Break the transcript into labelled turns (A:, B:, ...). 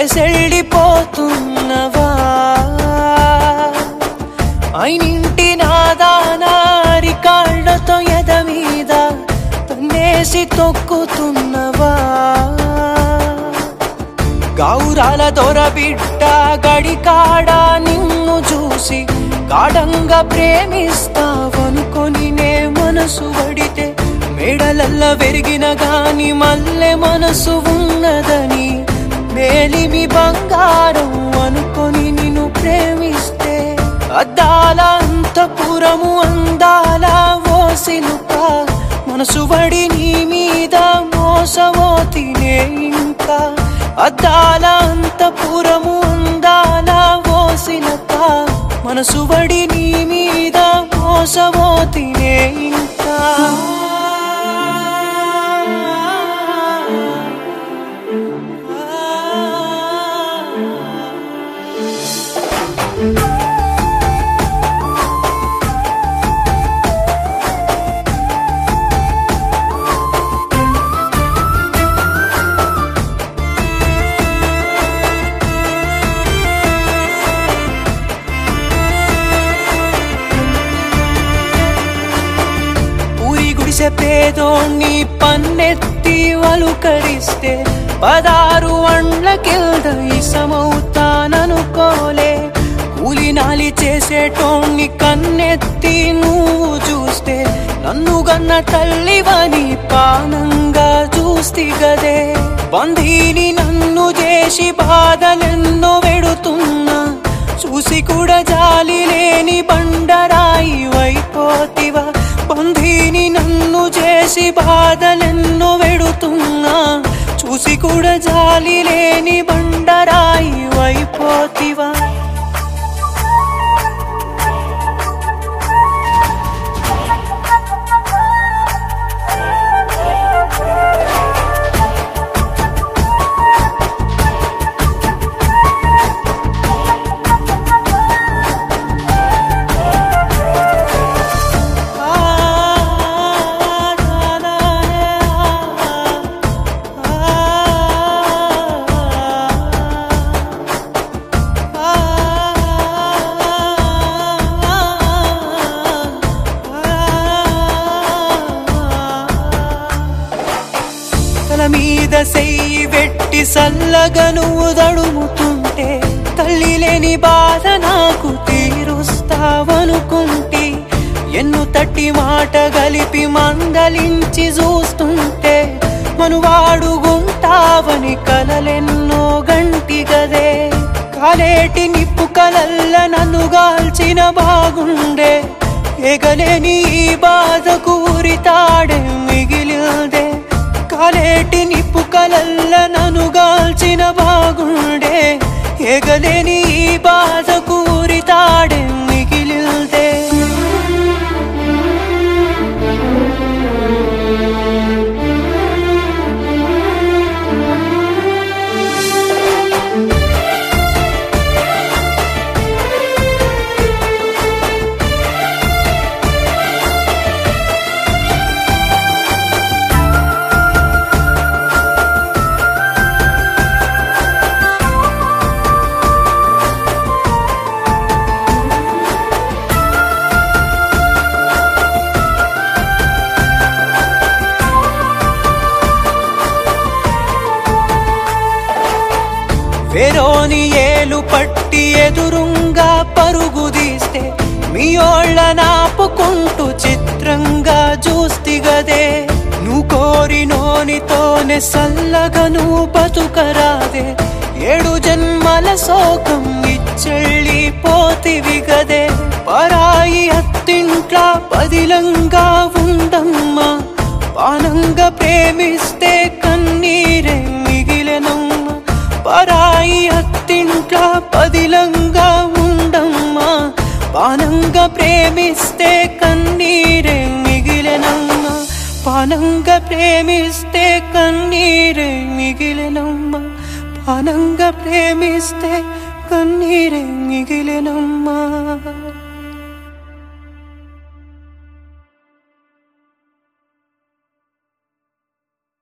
A: వదిలేసెళ్ళిపోతున్నవా అయినింటి నాదానారి కాళ్ళతో ఎద మీద తన్నేసి తొక్కుతున్నవా గౌరాల దొరబిడ్డ గడికాడ నిన్ను చూసి గాఢంగా ప్రేమిస్తావనుకొని నే మనసు వడితే మేడలల్ల వెరిగిన గాని మల్లె మనసు ఉన్నదని మేలిమి బంగారం అనుకొని నిన్ను ప్రేమిస్తే అద్దాల అంతపురము అందాల ఓసిలుక మనసు వడి నీ మీద మోసమోతినే ఇంకా అద్దాల అంతపురము అందాల ఓసిలక మనసు వడి నీ మీద మోసమోతినే ఇంకా ఊరి గుడిసె పేదోణ్ణి పన్నెత్తి వలుకరిస్తే పదారు అండ్ల కింద ఇసమవుతాననుకోలే కూలి నాలి చేసేటోణ్ణి కన్నెత్తి నువ్వు చూస్తే నన్ను గన్న తల్లివని పానంగా చూస్తి గదే బంధీని నన్ను చేసి బాధలెన్నో వెడుతున్నా చూసి కూడా జాలి లేని బండరాయి వైపోతివా బంధీని నన్ను చేసి బాధలెన్నో వెడుతున్నా చూసి కూడా జాలి లేని బండరాయి వైపోతివా తల మీద సెయ్యి వెట్టి సల్లగా నువ్వు దడుముతుంటే తల్లి లేని బాధ నాకు తీరుస్తావనుకుంటే ఎన్ను తట్టి మాట గలిపి మందలించి చూస్తుంటే మనువాడుగుంటావని కలలెన్నో గంటి గదే కాలేటి నిప్పు కలల్ల నన్ను గాల్చిన బాగుండే ఎగలేని ఈ బాధ కూరితాడే మిగిలిందే కాలేటి నిప్పు కలల్ల నన్ను గాల్చిన బాగుండే ఎగలేని ఈ బాధ కూరితాడే మిగిలిందే వెరోని ఏలు పట్టి ఎదురుంగా పరుగు తీస్తే మీ ఓళ్ళ నాపుకుంటూ చిత్రంగా చూస్తి గదే నువ్వు కోరి నోనితోనే సల్లగా నువ్వు బతుకరాదే ఏడు జన్మల శోకం ఇచ్చెళ్ళి పోతివి గదే పరాయి అత్తింట్ల పదిలంగా ఉండమ్మా పానంగా ప్రేమిస్తే కన్నీరే మిగిలెనమ్మ పరాయి అత్తింట్ల పదిలంగా ఉండమ్మా పానంగా ప్రేమిస్తే కన్నీరే మిగిలెనమ్మ పానంగా ప్రేమిస్తే కన్నీరే మిగిలెనమ్మ పానంగా ప్రేమిస్తే కన్నీరే మిగిలెనమ్మా